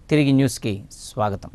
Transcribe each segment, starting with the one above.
తిరిగి న్యూస్కి స్వాగతం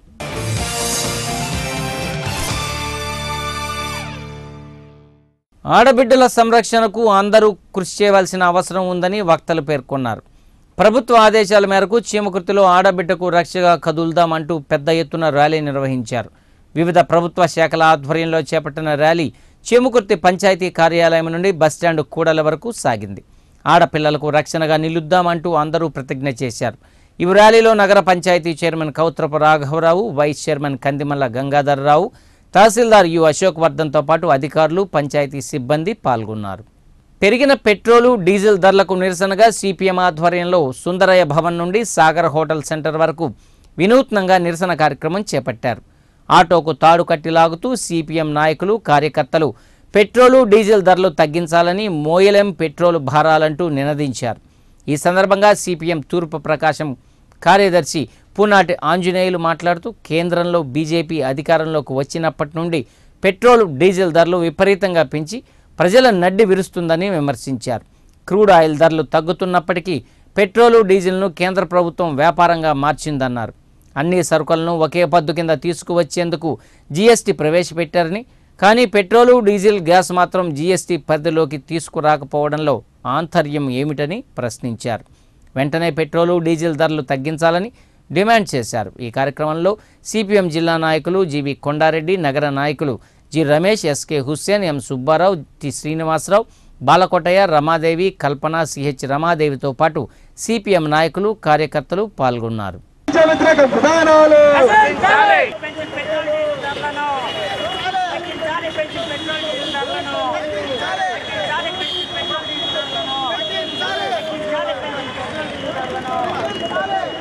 ఆడబిడ్డల సంరక్షణకు అందరూ కృషి చేయవలసిన అవసరం ఉందని వక్తలు పేర్కొన్నారు ప్రభుత్వ ఆదేశాల మేరకు చీమకుర్తిలో ఆడబిడ్డకు రక్షగా కదులుదామంటూ పెద్ద ఎత్తున ర్యాలీ నిర్వహించారు వివిధ ప్రభుత్వ శాఖల ఆధ్వర్యంలో చేపట్టిన ర్యాలీ చీమకుర్తి పంచాయతీ కార్యాలయం నుండి బస్టాండ్ కూడల వరకు సాగింది ఆడపిల్లలకు రక్షణగా నిలుద్దామంటూ అందరూ ప్రతిజ్ఞ చేశారు ఈ ర్యాలీలో నగర పంచాయతీ చైర్మన్ కౌత్రపు రాఘవరావు vice chairman Kandimalla Gangadhararao tahsildar U Ashok వర్ధన్తో పాటు అధికారులు పంచాయతీ సిబ్బంది పాల్గొన్నారు పెరిగిన పెట్రోలు డీజిల్ ధరలకు నిరసనగా సిపిఎం ఆధ్వర్యంలో సుందరయ్య భవన్ నుండి సాగర్ హోటల్ సెంటర్ వరకు వినూత్నంగా నిరసన కార్యక్రమం చేపట్టారు ఆటోకు తాడు కట్టి లాగుతూ సిపిఎం నాయకులు కార్యకర్తలు పెట్రోలు డీజిల్ ధరలు తగ్గించాలని మోయలెం పెట్రోలు భారాలంటూ నినదించారు ఈ సందర్భంగా సిపిఎం తూర్పు ప్రకాశం కార్యదర్శి పూనాటి ఆంజనేయులు మాట్లాడుతూ కేంద్రంలో బీజేపీ అధికారంలోకి వచ్చినప్పటి నుండి పెట్రోల్ డీజిల్ ధరలు విపరీతంగా పెంచి ప్రజల నడ్డి విరుస్తుందని విమర్శించారు క్రూడ్ ఆయిల్ ధరలు తగ్గుతున్నప్పటికీ పెట్రోలు డీజిల్ను కేంద్ర ప్రభుత్వం వ్యాపారంగా మార్చిందన్నారు అన్ని సరుకులను ఒకే పద్దు కింద తీసుకువచ్చేందుకు జీఎస్టీ ప్రవేశపెట్టారని కానీ పెట్రోలు డీజిల్ గ్యాస్ మాత్రం జీఎస్టీ పరిధిలోకి తీసుకురాకపోవడంలో ఆంతర్యం ఏమిటని ప్రశ్నించారు వెంటనే పెట్రోలు డీజిల్ ధరలు తగ్గించాలని డిమాండ్ చేశారు ఈ కార్యక్రమంలో సిపిఎం జిల్లా నాయకులు జీవి కొండారెడ్డి నగర నాయకులు G Ramesh S K Hussain M Subbarao T Srinivasarao Balakotaiah Ramadevi Kalpana C H రమాదేవితో పాటు సిపిఎం నాయకులు కార్యకర్తలు పాల్గొన్నారు వ్యతిరేక విధానాలు తగ్గించాలి పెంచిన పెట్రోల్ డీజిల్ ధరలను తగ్గించాలి పెంచిన పెట్రోల్ డీజిల్ ధరలను తగ్గించాలి పెంచిన పెట్రోల్ డీజిల్ ధరలను తగ్గించాలి పెంచిన పెట్రోల్ డీజిల్ ధరలను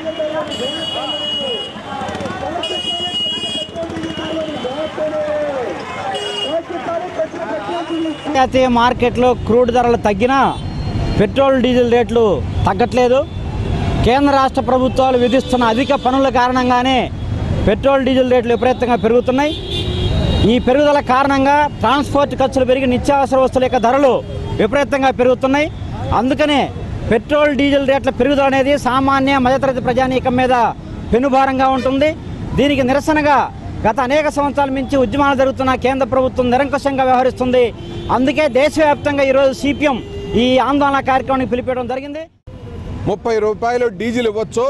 అంతర్జాతీయ మార్కెట్లో క్రూడ్ ధరలు తగ్గినా పెట్రోల్ డీజిల్ రేట్లు తగ్గట్లేదు కేంద్ర రాష్ట్ర ప్రభుత్వాలు విధిస్తున్న అధిక పనుల కారణంగానే పెట్రోల్ డీజిల్ రేట్లు విపరీతంగా పెరుగుతున్నాయి ఈ పెరుగుదల కారణంగా ట్రాన్స్పోర్ట్ ఖర్చులు పెరిగి నిత్యావసర వస్తువుల యొక్క ధరలు విపరీతంగా పెరుగుతున్నాయి అందుకనే పెట్రోల్ డీజిల్ రేట్ల పెరుగుదల అనేది సామాన్య మధ్యతరగతి ప్రజానీకం మీద పెనుభారంగా ఉంటుంది దీనికి నిరసనగా గత అనేక సంవత్సరాల నుంచి ఉద్యమాలు జరుగుతున్న కేంద్ర ప్రభుత్వం నిరంకుశంగా వ్యవహరిస్తుంది అందుకే దేశవ్యాప్తంగా ఈరోజు సిపిఎం ఈ ఆందోళన కార్యక్రమానికి పిలిపించడం జరిగింది ముప్పై రూపాయలు డీజిల్ ఇవ్వచ్చు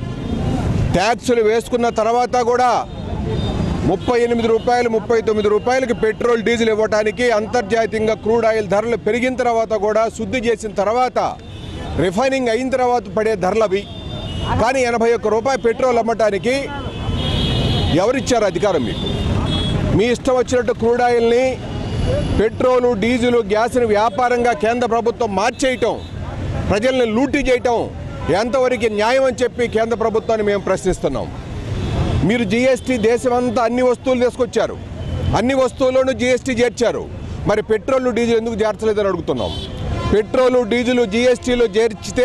ట్యాక్సులు వేసుకున్న తర్వాత కూడా ముప్పై ఎనిమిది రూపాయలు ముప్పై తొమ్మిది రూపాయలకి పెట్రోల్ డీజిల్ ఇవ్వడానికి అంతర్జాతీయంగా క్రూడ్ ఆయిల్ ధరలు పెరిగిన తర్వాత కూడా శుద్ధి చేసిన తర్వాత రిఫైనింగ్ అయిన తర్వాత పడే ధరలు అవి కానీ ఎనభై ఒక్క రూపాయి పెట్రోల్ అమ్మటానికి ఎవరిచ్చారు అధికారం మీకు మీ ఇష్టం వచ్చినట్టు క్రూడ్ ఆయిల్ని పెట్రోలు డీజిల్ గ్యాస్ని వ్యాపారంగా కేంద్ర ప్రభుత్వం మార్చేయటం ప్రజల్ని లూటీ చేయటం ఎంతవరకు న్యాయం అని చెప్పి కేంద్ర ప్రభుత్వాన్ని మేము ప్రశ్నిస్తున్నాం మీరు జీఎస్టీ దేశమంతా అన్ని వస్తువులు తీసుకొచ్చారు అన్ని వస్తువుల్లోనూ జీఎస్టీ చేర్చారు మరి పెట్రోల్ డీజిల్ ఎందుకు చేర్చలేదని అడుగుతున్నాం పెట్రోలు డీజిల్ జీఎస్టీలో చేర్చితే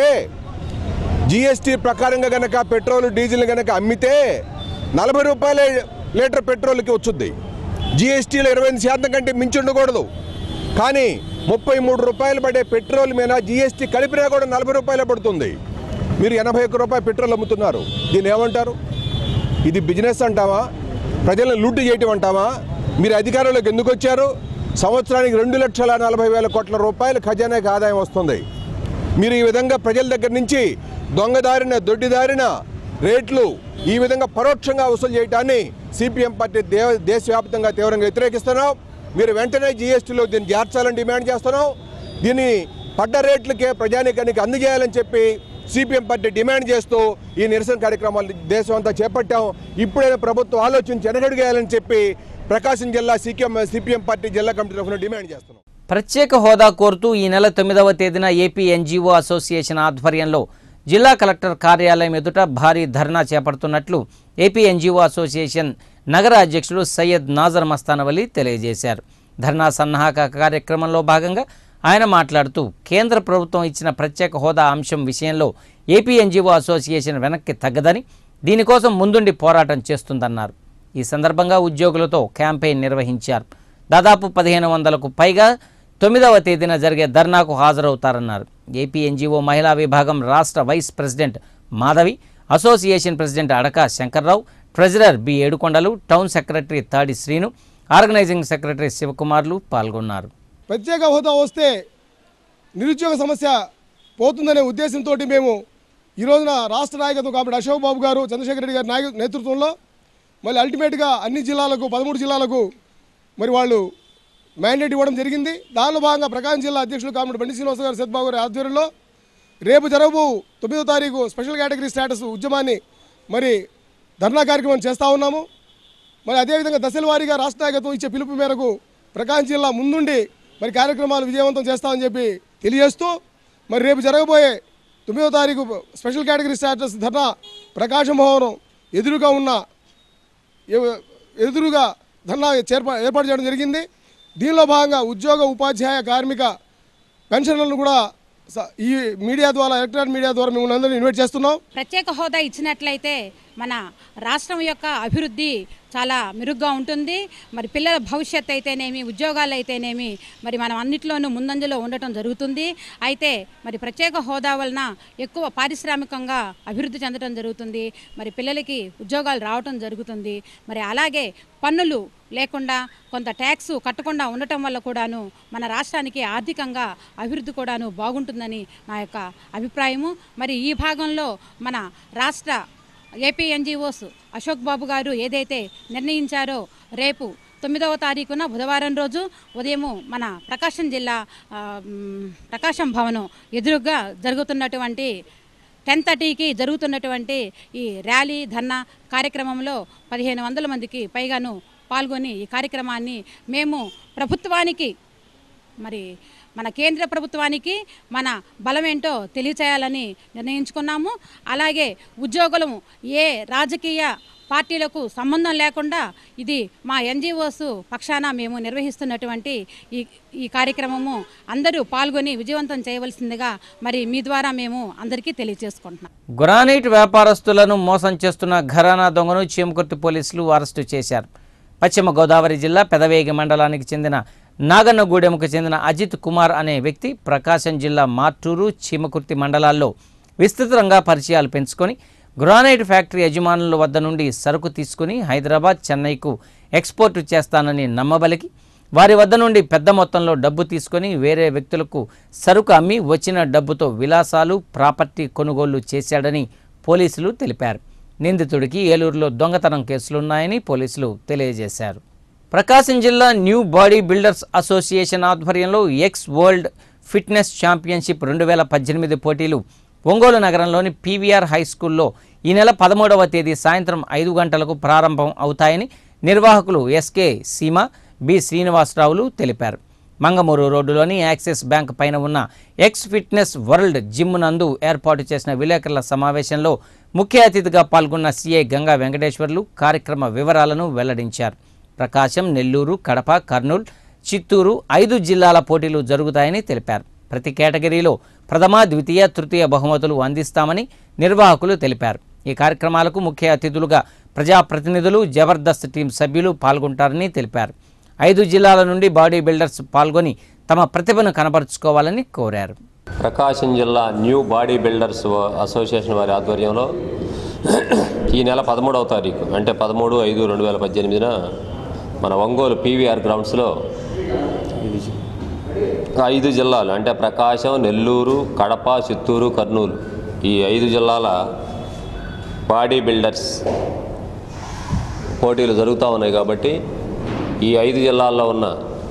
జీఎస్టీ ప్రకారంగా గనక పెట్రోల్ డీజిల్ గనక అమ్మితే నలభై రూపాయల లీటర్ పెట్రోల్కి వచ్చుద్ది జీఎస్టీలో ఇరవై ఎనిమిది శాతం కంటే మించి ఉండకూడదు కానీ ముప్పై మూడు రూపాయలు పడే పెట్రోల్ మీద జీఎస్టీ కలిపినా కూడా నలభై రూపాయలే పడుతుంది మీరు ఎనభై ఒక్క రూపాయలు పెట్రోల్ అమ్ముతున్నారు దీన్ని ఏమంటారు ఇది బిజినెస్ అంటావా ప్రజలను లూటు చేయటం అంటావా మీరు అధికారంలోకి ఎందుకు వచ్చారు సంవత్సరానికి రెండు లక్షల నలభై వేల కోట్ల రూపాయలు ఖజానాకి ఆదాయం వస్తుంది మీరు ఈ విధంగా ప్రజల దగ్గర నుంచి దొంగదారిన దొడ్డిదారిన రేట్లు ఈ విధంగా పరోక్షంగా వసూలు చేయడాన్ని సిపిఎం పార్టీ దేవ దేశవ్యాప్తంగా తీవ్రంగా వ్యతిరేకిస్తున్నాం మీరు వెంటనే జీఎస్టీలో దీన్ని చేర్చాలని డిమాండ్ చేస్తున్నాం దీన్ని పడ్డ రేట్లకే ప్రజానీకానికి అందజేయాలని చెప్పి సిపిఎం పార్టీ డిమాండ్ చేస్తూ ఈ నిరసన కార్యక్రమాలు దేశం అంతా చేపట్టాం ఇప్పుడైనా ప్రభుత్వం ఆలోచించి వెనకడుగేయాలని చెప్పి ప్రకాశం జిల్లా సిపిఎం సిపిఎం పార్టీ జిల్లా కమిటీ తరఫున డిమాండ్ చేస్తున్నాం ప్రత్యేక హోదా కోరుతూ ఈ నెల తొమ్మిదవ తేదీన ఏపీ ఎన్జీఓ అసోసియేషన్ ఆధ్వర్యంలో జిల్లా కలెక్టర్ కార్యాలయం ఎదుట భారీ ధర్నా చేపడుతున్నట్లు ఏపీ ఎన్జీఓ అసోసియేషన్ నగర అధ్యక్షుడు సయ్యద్ నాజర్ మస్తానవలి తెలియజేశారు ధర్నా సన్నాహక కార్యక్రమంలో భాగంగా ఆయన మాట్లాడుతూ కేంద్ర ప్రభుత్వం ఇచ్చిన ప్రత్యేక హోదా అంశం విషయంలో ఏపీ ఎన్జీఓ అసోసియేషన్ వెనక్కి తగ్గదని దీనికోసం ముందుండి పోరాటం చేస్తుందన్నారు ఈ సందర్భంగా ఉద్యోగులతో క్యాంపెయిన్ నిర్వహించారు దాదాపు పదిహేను వందలకు పైగా తొమ్మిదవ తేదీన జరిగే ధర్నాకు హాజరవుతారన్నారు ఏపీ ఎన్జీఓ మహిళా విభాగం రాష్ట్ర vice president Madhavi association president Adaka Shankarrao treasurer B Yedukondalu town secretary Tadi Srinu organising secretary శివకుమార్లు పాల్గొన్నారు ప్రత్యేక హోదా వస్తే నిరుద్యోగ సమస్య పోతుందనే ఉద్దేశంతో మేము ఈ రోజున రాష్ట్ర నాయకత్వం కాబట్టి అశోక్ బాబు గారు చంద్రశేఖర్ రెడ్డి గారి నాయక నేతృత్వంలో మళ్ళీ అల్టిమేట్గా అన్ని జిల్లాలకు పదమూడు జిల్లాలకు మరి వాళ్ళు మ్యాండేట్ ఇవ్వడం జరిగింది దానిలో భాగంగా ప్రకాశం జిల్లా అధ్యక్షులు కాబట్టి బండి శ్రీనివాస గారు సత్బాబు గారి ఆధ్వర్యంలో రేపు జరగబో తొమ్మిదో తారీఖు స్పెషల్ కేటగిరీ స్టేటస్ ఉద్యమాన్ని మరి ధర్నా కార్యక్రమం చేస్తూ ఉన్నాము మరి అదేవిధంగా దశల వారీగా రాష్ట్ర నాయకత్వం ఇచ్చే పిలుపు మేరకు ప్రకాశం జిల్లా ముందుండి మరి కార్యక్రమాలు విజయవంతం చేస్తామని చెప్పి తెలియజేస్తూ మరి రేపు జరగబోయే తొమ్మిదో తారీఖు special category status dharna Prakasam భవనం ఎదురుగా ఉన్న ఎవ- ఎదురుగా ధర్నా చేర్పా ఏర్పాటు చేయడం జరిగింది దీనిలో భాగంగా ఉద్యోగ ఉపాధ్యాయ కార్మిక పెన్షన్లను కూడా స- ఈ మీడియా ద్వారా ఎలక్ట్రానిక్ మీడియా ద్వారా మిమ్మల్ని అందరినీ ఇన్వైట్ చేస్తున్నాం ప్రత్యేక హోదా ఇచ్చినట్లయితే మన రాష్ట్రం యొక్క అభివృద్ధి చాలా మెరుగ్గా ఉంటుంది మరి పిల్లల భవిష్యత్ అయితేనేమి ఉద్యోగాలు అయితేనేమి మరి మనం అన్నిట్లోనూ ముందంజలో ఉండటం జరుగుతుంది అయితే మరి ప్రత్యేక హోదా వలన ఎక్కువ పారిశ్రామికంగా అభివృద్ధి చెందడం జరుగుతుంది మరి పిల్లలకి ఉద్యోగాలు రావటం జరుగుతుంది మరి అలాగే పన్నులు లేకుండా కొంత ట్యాక్స్ కట్టకుండా ఉండటం వల్ల కూడాను మన రాష్ట్రానికి ఆర్థికంగా అభివృద్ధి కూడాను బాగుంటుందని నా యొక్క అభిప్రాయము మరి ఈ భాగంలో మన రాష్ట్ర ఏపీ ఎన్జిఓస్ అశోక్ బాబు గారు ఏదైతే నిర్ణయించారో రేపు తొమ్మిదవ తారీఖున బుధవారం రోజు ఉదయము మన ప్రకాశం జిల్లా ఆ, మ్, ప్రకాశం భవనం ఎదురుగా జరుగుతున్నటువంటి టెన్ థర్టీకి జరుగుతున్నటువంటి ఈ ర్యాలీ ధర్నా కార్యక్రమంలో పదిహేను వందల మందికి పైగాను పాల్గొని ఈ కార్యక్రమాన్ని మేము ప్రభుత్వానికి మరి మన కేంద్ర ప్రభుత్వానికి మన బలమేంటో తెలియచేయాలని నిర్ణయించుకున్నాము అలాగే ఉద్యోగులము ఏ రాజకీయ పార్టీలకు సంబంధం లేకుండా ఇది మా ఎన్జిఓస్ పక్షాన మేము నిర్వహిస్తున్నటువంటి ఈ ఈ కార్యక్రమము అందరూ పాల్గొని విజయవంతం చేయవలసిందిగా మరి మీ ద్వారా మేము అందరికీ తెలియజేసుకుంటున్నాం గ్రానైట్ వ్యాపారస్తులను మోసం చేస్తున్న ఘరానా దొంగను చీమకుర్తి పోలీసులు అరెస్టు చేశారు పశ్చిమ గోదావరి జిల్లా పెదవేగి మండలానికి చెందిన నాగన్నగూడెంకు చెందిన అజిత్ కుమార్ అనే వ్యక్తి ప్రకాశం జిల్లా మార్టూరు చీమకుర్తి మండలాల్లో విస్తృతంగా పరిచయాలు పెంచుకొని గ్రానైట్ ఫ్యాక్టరీ యజమానుల వద్ద నుండి సరుకు తీసుకుని హైదరాబాద్ చెన్నైకు ఎక్స్పోర్ట్ చేస్తానని నమ్మబలికి వారి వద్ద నుండి పెద్ద మొత్తంలో డబ్బు తీసుకొని వేరే వ్యక్తులకు సరుకు అమ్మి వచ్చిన డబ్బుతో విలాసాలు ప్రాపర్టీ కొనుగోళ్లు చేశాడని పోలీసులు తెలిపారు నిందితుడికి ఏలూరులో దొంగతనం కేసులున్నాయని పోలీసులు తెలియజేశారు ప్రకాశం జిల్లా న్యూ బాడీ బిల్డర్స్ అసోసియేషన్ ఆధ్వర్యంలో ఎక్స్ వరల్డ్ ఫిట్నెస్ ఛాంపియన్షిప్ రెండు వేల పద్దెనిమిది పోటీలు ఒంగోలు నగరంలోని పీవీఆర్ హై స్కూల్లో ఈ నెల పదమూడవ తేదీ సాయంత్రం ఐదు గంటలకు ప్రారంభం అవుతాయని నిర్వాహకులు ఎస్కే సీమ బి శ్రీనివాసరావులు తెలిపారు మంగమూరు రోడ్డులోని యాక్సిస్ బ్యాంక్ పైన ఉన్న ఎక్స్ ఫిట్నెస్ వరల్డ్ జిమ్ నందు ఏర్పాటు చేసిన విలేకరుల సమావేశంలో ముఖ్య అతిథిగా పాల్గొన్న సీఐ గంగా వెంకటేశ్వర్లు కార్యక్రమ వివరాలను వెల్లడించారు ప్రకాశం నెల్లూరు కడప కర్నూలు చిత్తూరు ఐదు జిల్లాల పోటీలు జరుగుతాయని తెలిపారు ప్రతి కేటగిరీలో ప్రథమ ద్వితీయ తృతీయ బహుమతులు అందిస్తామని నిర్వాహకులు తెలిపారు ఈ కార్యక్రమాలకు ముఖ్య అతిథులుగా ప్రజాప్రతినిధులు జబర్దస్త్ టీం సభ్యులు పాల్గొంటారని తెలిపారు ఐదు జిల్లాల నుండి బాడీ బిల్డర్స్ పాల్గొని తమ ప్రతిభను కనబరుచుకోవాలని కోరారు ప్రకాశం జిల్లా న్యూ బాడీ బిల్డర్స్ అసోసియేషన్ వారి ఆధ్వర్యంలో ఈ నెల పదమూడవ తారీఖు అంటే పదమూడు ఐదు రెండు వేల పద్దెనిమిదిన మన ఒంగోలు పీవీఆర్ గ్రౌండ్స్లో ఐదు జిల్లాలు అంటే ప్రకాశం నెల్లూరు కడప చిత్తూరు కర్నూలు ఈ ఐదు జిల్లాల బాడీ బిల్డర్స్ పోటీలు జరుగుతూ ఉన్నాయి కాబట్టి ఈ ఐదు జిల్లాల్లో ఉన్న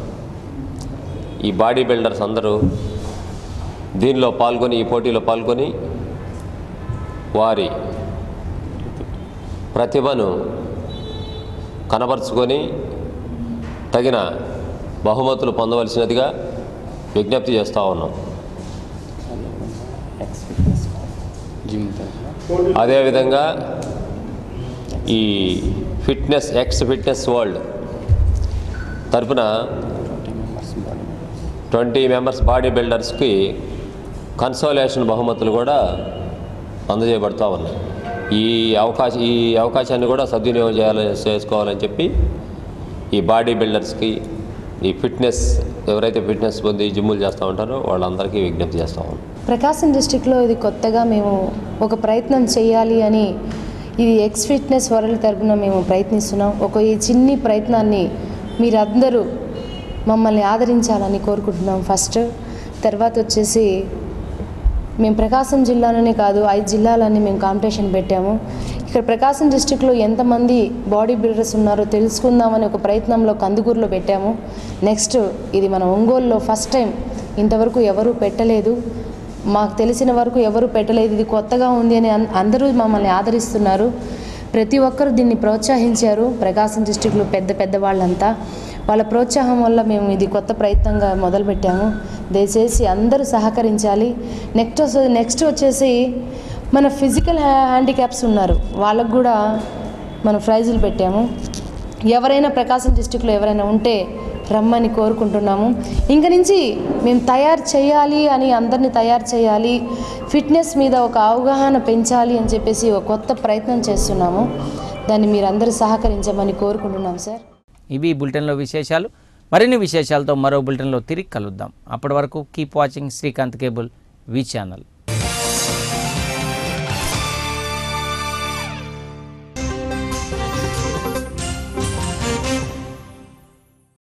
ఈ బాడీ బిల్డర్స్ అందరూ దీనిలో పాల్గొని ఈ పోటీలో పాల్గొని వారి ప్రతిభను కనబరుచుకొని తగిన బహుమతులు పొందవలసినదిగా విజ్ఞప్తి చేస్తూ ఉన్నాం అదేవిధంగా ఈ ఫిట్నెస్ ఎక్స్ ఫిట్నెస్ వరల్డ్ తరపున ట్వంటీ మెంబర్స్ బాడీ బిల్డర్స్కి కన్సోలేషన్ బహుమతులు కూడా అందజేయబడుతూ ఉన్నాయి ఈ అవకాశం ఈ అవకాశాన్ని కూడా సద్వినియోగం చేయాలని చేసుకోవాలని చెప్పి ఈ బాడీ బిల్డర్స్కి ఈ ఫిట్నెస్ ఎవరైతే ఫిట్నెస్ పొంది జిమ్ములు చేస్తూ ఉంటారో వాళ్ళందరికీ విజ్ఞప్తి చేస్తూ ఉన్నాం ప్రకాశం డిస్టిక్లో ఇది కొత్తగా మేము ఒక ప్రయత్నం చేయాలి అని ఇది ఎక్స్ ఫిట్నెస్ వరల్డ్ తరపున మేము ప్రయత్నిస్తున్నాం ఒక ఈ చిన్ని ప్రయత్నాన్ని మీరందరూ మమ్మల్ని ఆదరించాలని కోరుకుంటున్నాం ఫస్ట్ తర్వాత వచ్చేసి మేము ప్రకాశం జిల్లాలోనే కాదు ఐదు జిల్లాలన్నీ మేము కాంపిటీషన్ పెట్టాము ఇక్కడ ప్రకాశం డిస్టిక్లో ఎంతమంది బాడీ బిల్డర్స్ ఉన్నారో తెలుసుకుందామని ఒక ప్రయత్నంలో కందుకూరులో పెట్టాము నెక్స్ట్ ఇది మన ఒంగోలులో ఫస్ట్ టైం ఇంతవరకు ఎవరూ పెట్టలేదు మాకు తెలిసిన వరకు ఎవరు పెట్టలేదు ఇది కొత్తగా ఉంది అని అన్- అందరూ మమ్మల్ని ఆదరిస్తున్నారు ప్రతి ఒక్కరు దీన్ని ప్రోత్సహించారు ప్రకాశం డిస్టిక్లో పెద్ద పెద్ద వాళ్ళంతా వాళ్ళ ప్రోత్సాహం వల్ల మేము ఇది కొత్త ప్రయత్నంగా మొదలుపెట్టాము దయచేసి అందరూ సహకరించాలి నెక్స్ట్ వస్తే- నెక్స్ట్ వచ్చేసి మన ఫిజికల్ హ్యాండిక్యాప్స్ ఉన్నారు వాళ్ళకు కూడా మనం ప్రైజులు పెట్టాము ఎవరైనా ప్రకాశం డిస్టిక్లో ఎవరైనా ఉంటే రమ్మని కోరుకుంటున్నాము ఇంక నుంచి మేము తయారు చేయాలి అని అందరినీ తయారు చేయాలి ఫిట్నెస్ మీద ఒక అవగాహన పెంచాలి అని చెప్పేసి ఒక కొత్త ప్రయత్నం చేస్తున్నాము దాన్ని మీరందరూ సహకరించమని కోరుకుంటున్నాం సార్ ఇవి ఈ బులెటిన్లో విశేషాలు మరిన్ని విశేషాలతో మరో బులెటిన్లో తిరిగి కలుద్దాం అప్పటి వరకు keep watching Srikanth cable V channel